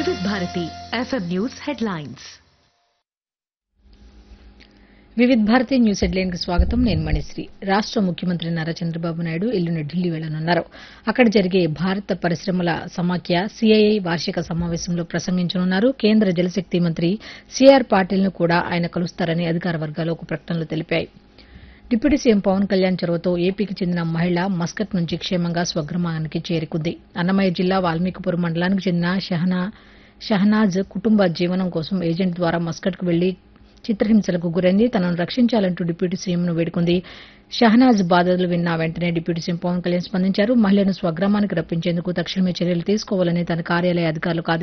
వివిధ Bharati FM news headlines Vividh Bharati news headline కి స్వాగతం నేను మణిశ్రీ రాష్ట ముఖ్యమంత్రి నారా చంద్రబాబు నాయుడు ఎల్లుండి ఢిల్లీ వెళ్లనున్నారు అక్కడ జరిగే భారత పరిశ్రమల సమాఖ్య సిఐఐ వార్షిక సమావేశంలో ప్రసంగించనున్నారు కేంద్ర జలశక్తి మంత్రి సిఆర్ పాటిల్ ను కూడా ఆయన కలుస్తారని అధికార వర్గాలు ఒక ప్రకటనలో తెలిపాయి డిప్యూటీ సీఎం పవన్ కళ్యాణ్ చొరవతో ఏపీకి చెందిన మహిళ మస్కట్ నుంచి క్షేమంగా స్వగ్రామానికి చేరుకుంది అన్నమయ్య జిల్లా వాల్మీకిపురం మండలానికి చెందిన షహనా షహనాజ్ కుటుంబ జీవనం కోసం ఏజెంట్ ద్వారా మస్కట్కు వెళ్లి చిత్రహింసలకు గురైంది తనను రక్షించాలంటూ డిప్యూటీ సీఎంను వేడుకుంది షహనాజ్ బాధలు విన్న వెంటనే డిప్యూటీ సీఎం పవన్ కళ్యాణ్ స్పందించారు మహిళను స్వగ్రామానికి రప్పించేందుకు తక్షణమే చర్యలు తీసుకోవాలని తన కార్యాలయ అధికారులకు